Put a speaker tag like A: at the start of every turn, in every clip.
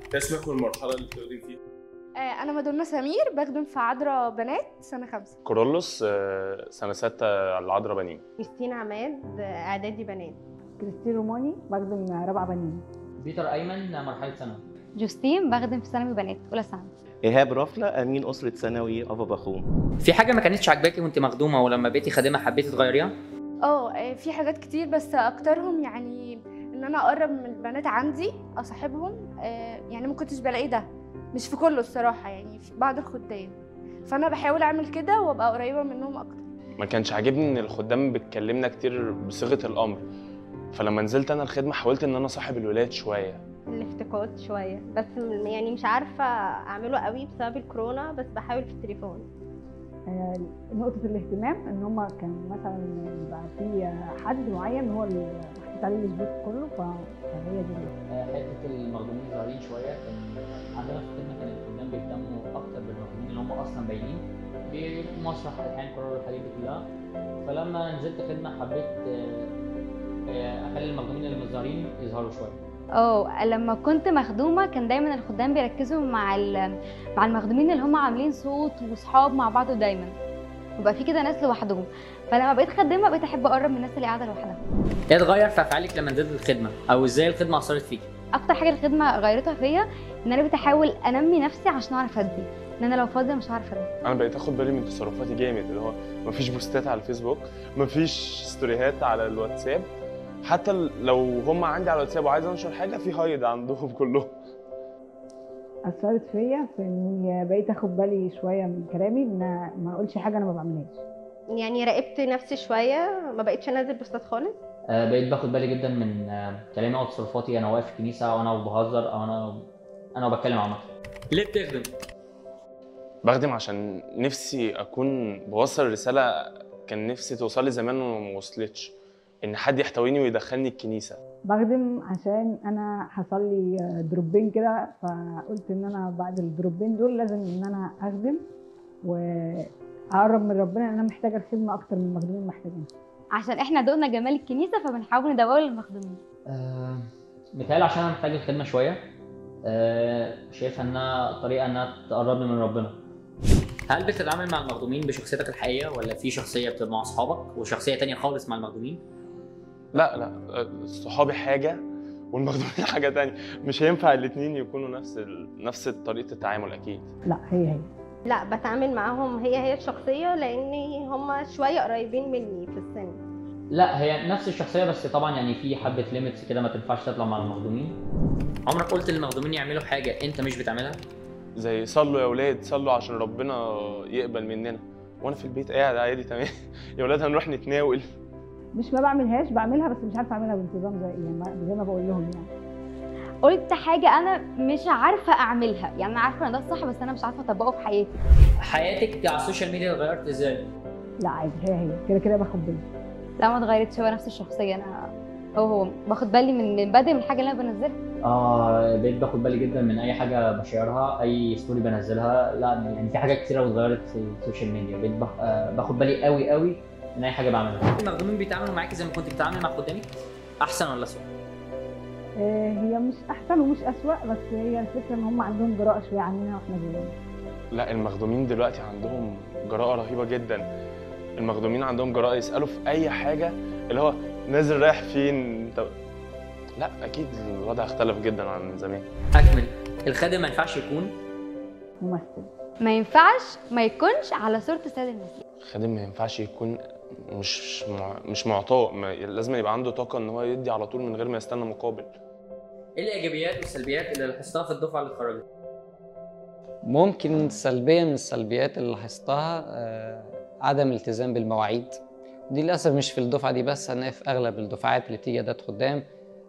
A: اسمك والمرحله اللي بتخدم فيها
B: آه، أنا مدونة سمير بخدم في عذرا بنات سنة خمسة
A: كورولوس آه، سنه سته العذراء بنين
C: كريستين عماد اعدادي بنات
D: كريستين روماني بخدم رابعه بنين
E: بيتر ايمن مرحله ثانوي
F: جوستين بخدم في ثانوي بنات اولى ثانوي
G: إيهاب رفلة أمين أسرة ثانوي أبا بخوم
E: في حاجه ما كانتش عاجباكي وانت مخدومه ولما بقيتي خادمه حبيتي تغيريها
B: اه آه، في حاجات كتير بس أكترهم يعني إن أنا أقرب من البنات عندي أصاحبهم آه، يعني ما كنتش بلاقي ده مش في كله الصراحة يعني في بعض الخدام فأنا بحاول أعمل كده وأبقى قريبة منهم أكتر
A: ما كانش عاجبني ان الخدام بتكلمنا كتير بصيغه الامر فلما نزلت انا الخدمه حاولت ان انا صاحب الولاد شويه
C: الافتقاد شويه بس م- يعني مش عارفه اعمله قوي بسبب الكورونا بس بحاول في التليفون
D: آه، نقطه الاهتمام ان هم كان مثلا يبقى في حد معين هو اللي محطوط عليه الاسبوع كله ف- فهي دي
E: حته المخدومين ظاهرين شويه كان عندنا في الخدمه كان الخدام بيهتموا اكتر بالمخدومين اللي هم اصلا باينين بمسرح الحين قرار الحاجات دي كلها فلما نزلت خدمه حبيت آه، آه، اخلي المخدومين اللي مش ظاهرين يظهروا شويه
F: اه لما كنت مخدومه كان دايما الخدام بيركزوا مع ال- مع المخدومين اللي هم عاملين صوت وصحاب مع بعض دايما وبقى في كده ناس لوحدهم فلما بقيت خدامه بقيت احب اقرب من الناس اللي قاعده لوحدها
E: ايه اتغير في افعالك لما نزلت الخدمه او ازاي الخدمه اثرت فيكي
F: اكتر حاجه الخدمه غيرتها فيا ان انا بحاول انمي نفسي عشان اعرف ادي ان انا لو فاضيه مش هعرف ادي
A: انا بقيت اخد بالي من تصرفاتي جامد اللي هو مفيش بوستات على الفيسبوك مفيش ستوريهات على الواتساب حتى لو هم عندي على الواتساب وعايز انشر حاجه في هايد عندهم كلهم
D: اثرت فيا في اني بقيت اخد بالي شويه من كلامي ان ما اقولش حاجه انا ما بعملهاش
C: يعني راقبت نفسي شويه ما بقتش انزل بوستات خالص
E: آه، بقيت باخد بالي جدا من آه، كلامي او تصرفاتي انا واقف في الكنيسه او انا بهزر او انا انا بتكلم عامه ليه بتخدم
A: بخدم عشان نفسي اكون بوصل رساله كان نفسي توصل لي زمان وما وصلتش ان حد يحتويني ويدخلني الكنيسه
D: بخدم عشان انا حصل لي دروبين كده فقلت ان انا بعد الدروبين دول لازم ان انا اخدم واقرب من ربنا لان انا محتاجه الخدمه اكتر من المخدومين محتاجين
F: عشان احنا دقنا جمال الكنيسه فبنحاول ندوقه للمخدومين
E: آه، متهيألي عشان انا محتاج الخدمه شويه آه، شايفها انها طريقه انها تقربني من ربنا هل بتتعامل مع المخدومين بشخصيتك الحقيقيه ولا في شخصيه بتبقى مع اصحابك وشخصيه تانية خالص مع المخدومين
A: لا لا صحابي حاجه والمخدومين حاجه تانية مش هينفع الاتنين يكونوا نفس ال... نفس طريقه التعامل اكيد
D: لا هي هي
C: لا بتعامل معاهم هي هي الشخصيه لان هم شويه قريبين مني في السن
E: لا هي نفس الشخصيه بس طبعا يعني في حبه ليميتس كده ما تنفعش تطلع مع المخدومين عمرك قلت للمخدومين يعملوا حاجه انت مش بتعملها
A: زي صلوا يا ولاد صلوا عشان ربنا يقبل مننا وانا في البيت قاعد عادي تمام يا ولاد هنروح نتناول
D: مش ما بعملهاش بعملها بس مش عارفه اعملها بانتظام زي يعني ما- زي ما بقول لهم يعني
F: قلت حاجه انا مش عارفه اعملها يعني انا عارفه ان ده الصح بس انا مش عارفه اطبقه في حياتي
E: حياتك على السوشيال ميديا اتغيرت ازاي
D: لا عادي هي هي كده كده باخد بالي
F: لا ما اتغيرتش هو نفس الشخصيه انا هو هو باخد بالي من من بدري من الحاجه اللي انا بنزلها
E: اه بقيت باخد بالي جدا من اي حاجه بشيرها اي ستوري بنزلها لا يعني في حاجات كتيره اتغيرت في السوشيال ميديا بقيت بخ- آه، باخد بالي قوي قوي من اي حاجه بعملها المخدومين بيتعاملوا معاكي زي ما كنت بتتعاملي مع خدامك احسن ولا اسوء
D: آه، هي مش احسن ومش اسوأ بس هي الفكره ان هم عندهم جراءه شويه عننا واحنا صغيرين
A: لا المخدومين دلوقتي عندهم جراءة رهيبة جدا المخدومين عندهم جراءة يسألوا في أي حاجة اللي هو نازل رايح فين طب لا أكيد الوضع اختلف جدا عن زمان
E: اكمل الخادم ما ينفعش يكون
D: ممثل
F: ما ينفعش ما يكونش على صوره السيد المسيح
A: الخادم ما ينفعش يكون مش مع... مش معطاء ما... لازم يبقى عنده طاقة إن هو يدي على طول من غير ما يستنى مقابل
E: ايه الايجابيات والسلبيات اللي لاحظتها في الدفعه اللي اتخرجت
H: ممكن سلبية من السلبيات اللي لاحظتها آه، عدم الالتزام بالمواعيد دي للأسف مش في الدفعة دي بس أنا في أغلب الدفعات اللي بتيجي إعداد خدام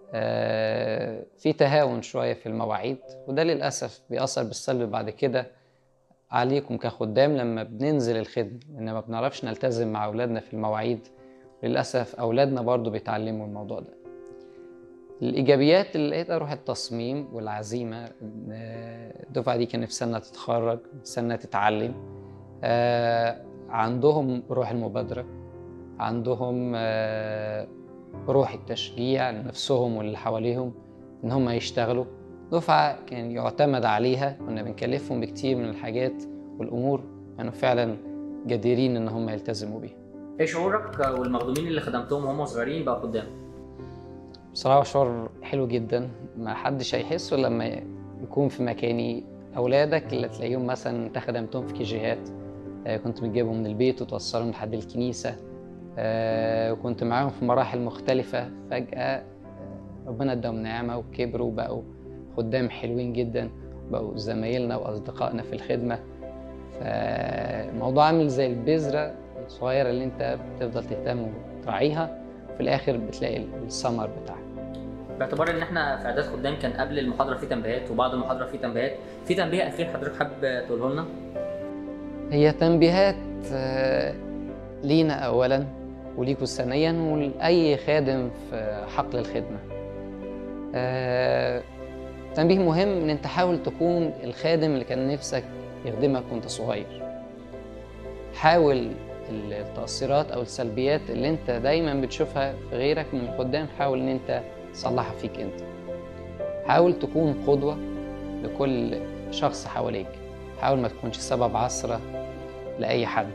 H: آه، في تهاون شوية في المواعيد وده للأسف بيأثر بالسلب بعد كده عليكم كخدام لما بننزل الخدمة إن ما بنعرفش نلتزم مع أولادنا في المواعيد للأسف أولادنا برضو بيتعلموا الموضوع ده الإيجابيات اللي لقيتها روح التصميم والعزيمة إن الدفعة دي كان نفسها إنها تتخرج نفسها إنها تتعلم آه، عندهم روح المبادرة عندهم آه، روح التشجيع لنفسهم واللي حواليهم إن هم يشتغلوا دفعة كان يعتمد عليها كنا بنكلفهم بكتير من الحاجات والأمور كانوا فعلا جديرين إن هم يلتزموا بيها
E: ايه شعورك والمخدومين اللي خدمتهم وهم صغيرين بقى قدام
H: بصراحة شعور حلو جدا ما حدش هيحسه لما يكون في مكاني أولادك اللي تلاقيهم مثلا أنت خدمتهم في كيجيهات آه، كنت بتجيبهم من البيت وتوصلهم لحد الكنيسة آه، وكنت معاهم في مراحل مختلفة فجأة آه، ربنا اداهم نعمة وكبروا وبقوا خدام حلوين جدا بقوا زمايلنا وأصدقائنا في الخدمة فالموضوع عامل زي البذرة الصغيرة اللي أنت بتفضل تهتم وتراعيها في الآخر بتلاقي الثمر بتاعها
E: باعتبار ان احنا في اعداد خدام كان قبل المحاضره في تنبيهات وبعد المحاضره في تنبيهات في تنبيه اخير حضرتك حابب تقوله لنا
H: هي تنبيهات آه، لينا أولا وليكوا ثانيا ولأي خادم في حقل الخدمة آه، تنبيه مهم إن أنت حاول تكون الخادم اللي كان نفسك يخدمك وأنت صغير حاول التأثيرات أو السلبيات اللي أنت دايما بتشوفها في غيرك من الخدام حاول إن أنت تصلحها فيك أنت حاول تكون قدوة لكل شخص حواليك حاول ما تكونش سبب عثرة لأي حد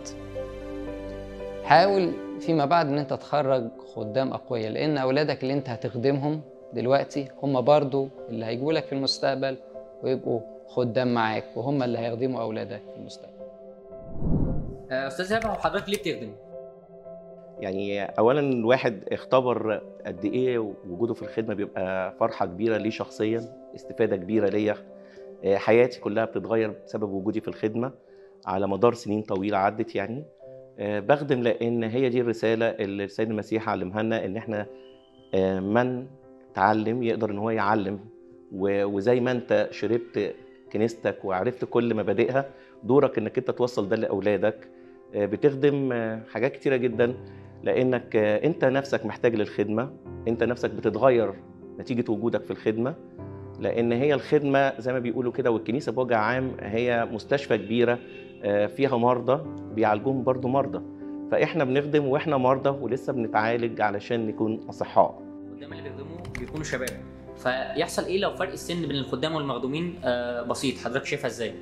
H: حاول فيما بعد ان انت تخرج خدام اقوياء لان اولادك اللي انت هتخدمهم دلوقتي هم برضو اللي هيجوا لك في المستقبل ويبقوا خدام معاك وهم اللي هيخدموا اولادك في المستقبل
E: آه، استاذ هبه حضرتك ليه بتخدم
G: يعني اولا الواحد اختبر قد ايه وجوده في الخدمه بيبقى فرحه كبيره ليه شخصيا استفاده كبيره ليا آه، حياتي كلها بتتغير بسبب وجودي في الخدمه على مدار سنين طويله عدت يعني آه، بخدم لان هي دي الرساله اللي السيد المسيح علمها لنا ان احنا آه، من تعلم يقدر ان هو يعلم و- وزي ما انت شربت كنيستك وعرفت كل مبادئها دورك انك انت توصل ده لاولادك آه، بتخدم آه، حاجات كتيره جدا لانك آه، انت نفسك محتاج للخدمه انت نفسك بتتغير نتيجه وجودك في الخدمه لان هي الخدمه زي ما بيقولوا كده والكنيسه بوجه عام هي مستشفى كبيره آه، فيها مرضى بيعالجوهم برضو مرضى فاحنا بنخدم واحنا مرضى ولسه بنتعالج علشان نكون اصحاء
E: الخدام اللي بيخدموا بيكونوا شباب فيحصل ايه لو فرق السن بين الخدام والمخدومين آه، بسيط حضرتك شايفها ازاي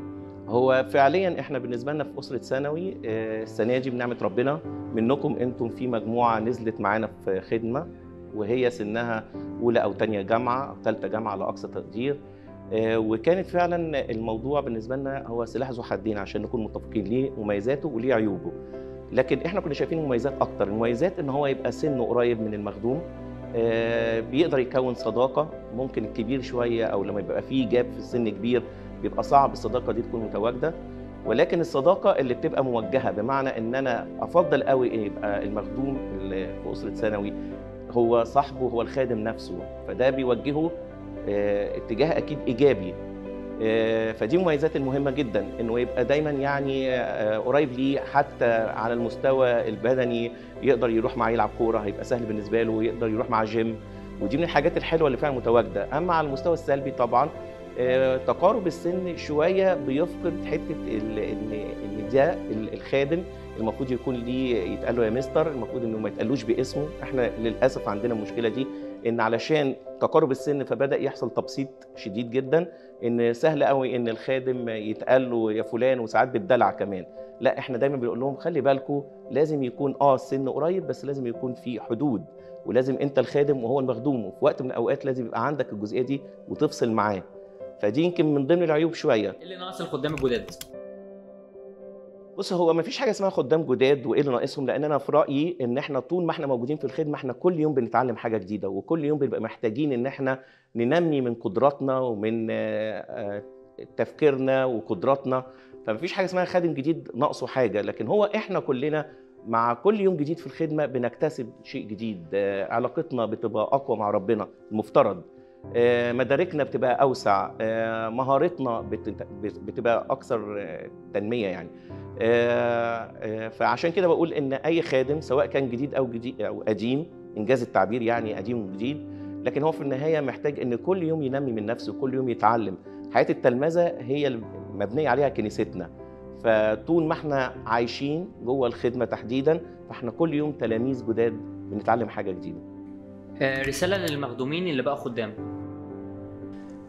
G: هو فعليا احنا بالنسبه لنا في اسره ثانوي آه، السنه دي بنعمه ربنا منكم انتم في مجموعه نزلت معانا في خدمه وهي سنها اولى او ثانيه جامعه او ثالثه جامعه على اقصى تقدير آه، وكانت فعلا الموضوع بالنسبه لنا هو سلاح ذو حدين عشان نكون متفقين ليه مميزاته وليه عيوبه لكن احنا كنا شايفين مميزات اكتر المميزات ان هو يبقى سنه قريب من المخدوم آه، بيقدر يكون صداقه ممكن الكبير شويه او لما يبقى فيه جاب في السن كبير بيبقى صعب الصداقه دي تكون متواجده ولكن الصداقه اللي بتبقى موجهه بمعنى ان انا افضل قوي ان يبقى المخدوم اللي في اسره ثانوي هو صاحبه هو الخادم نفسه فده بيوجهه آه، اتجاه اكيد ايجابي آه، فدي مميزات المهمه جدا انه يبقى دايما يعني آه، قريب ليه حتى على المستوى البدني يقدر يروح معاه يلعب كوره هيبقى سهل بالنسبه له يقدر يروح مع جيم ودي من الحاجات الحلوه اللي فعلا متواجده اما على المستوى السلبي طبعا آه، تقارب السن شويه بيفقد حته ال- ان ان ده ال- الخادم المفروض يكون ليه يتقال له يا مستر المفروض انه ما يتقالوش باسمه احنا للاسف عندنا المشكله دي ان علشان تقارب السن فبدا يحصل تبسيط شديد جدا ان سهل قوي ان الخادم يتقال له يا فلان وساعات بالدلع كمان لا احنا دايما بنقول لهم خلي بالكم لازم يكون اه السن قريب بس لازم يكون في حدود ولازم انت الخادم وهو المخدوم وفي وقت من الاوقات لازم يبقى عندك الجزئيه دي وتفصل معاه فدي يمكن من ضمن العيوب شويه
E: ايه اللي ناقص الخدام الجداد
G: بص هو ما فيش حاجه اسمها خدام جداد وايه اللي ناقصهم لان انا في رايي ان احنا طول ما احنا موجودين في الخدمه احنا كل يوم بنتعلم حاجه جديده وكل يوم بنبقى محتاجين ان احنا ننمي من قدراتنا ومن آه، آه، تفكيرنا وقدراتنا فما فيش حاجه اسمها خادم جديد ناقصه حاجه لكن هو احنا كلنا مع كل يوم جديد في الخدمه بنكتسب شيء جديد آه، علاقتنا بتبقى اقوى مع ربنا المفترض آه، مداركنا بتبقى اوسع آه، مهارتنا بت- بتبقى اكثر آه، تنميه يعني آه، آه، فعشان كده بقول ان اي خادم سواء كان جديد او جديد او قديم انجاز التعبير يعني قديم وجديد لكن هو في النهايه محتاج ان كل يوم ينمي من نفسه كل يوم يتعلم حياه التلمذه هي المبنيه عليها كنيستنا فطول ما احنا عايشين جوه الخدمه تحديدا فاحنا كل يوم تلاميذ جداد بنتعلم حاجه جديده
E: آه، رساله للمخدومين اللي بقوا خدام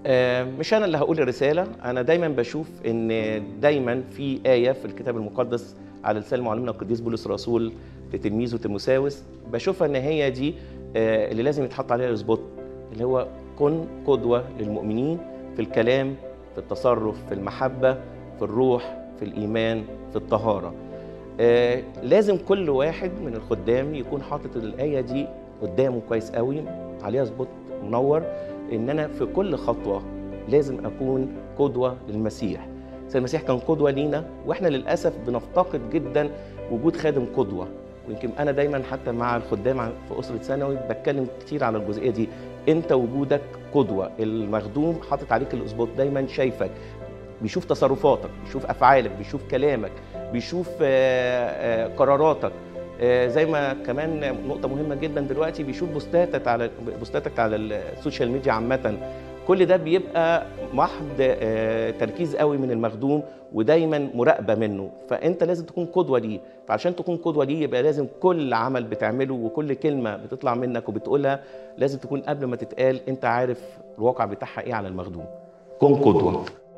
G: آه، مش انا اللي هقول الرساله انا دايما بشوف ان دايما في ايه في الكتاب المقدس على لسان معلمنا القديس بولس الرسول لتلميذه تيموساوس بشوفها ان هي دي آه، اللي لازم يتحط عليها السبوت اللي هو كن قدوه للمؤمنين في الكلام في التصرف في المحبه في الروح في الايمان في الطهاره آه، لازم كل واحد من الخدام يكون حاطط الايه دي قدامه كويس قوي عليها سبوت منور ان انا في كل خطوه لازم اكون قدوه للمسيح سيد المسيح كان قدوه لينا واحنا للاسف بنفتقد جدا وجود خادم قدوه ويمكن انا دايما حتى مع الخدام عن- في اسره ثانوي بتكلم كتير على الجزئيه دي انت وجودك قدوه المخدوم حاطط عليك الاسبوط دايما شايفك بيشوف تصرفاتك بيشوف افعالك بيشوف كلامك بيشوف آه، آه، قراراتك آه، زي ما كمان نقطة مهمة جدا دلوقتي بيشوف بوستاتك على بوستاتك على السوشيال ميديا عامة كل ده بيبقى محض آه، تركيز قوي من المخدوم ودايما مراقبة منه فأنت لازم تكون قدوة ليه فعشان تكون قدوة ليه يبقى لازم كل عمل بتعمله وكل كلمة بتطلع منك وبتقولها لازم تكون قبل ما تتقال أنت عارف الواقع بتاعها إيه على المخدوم كن قدوة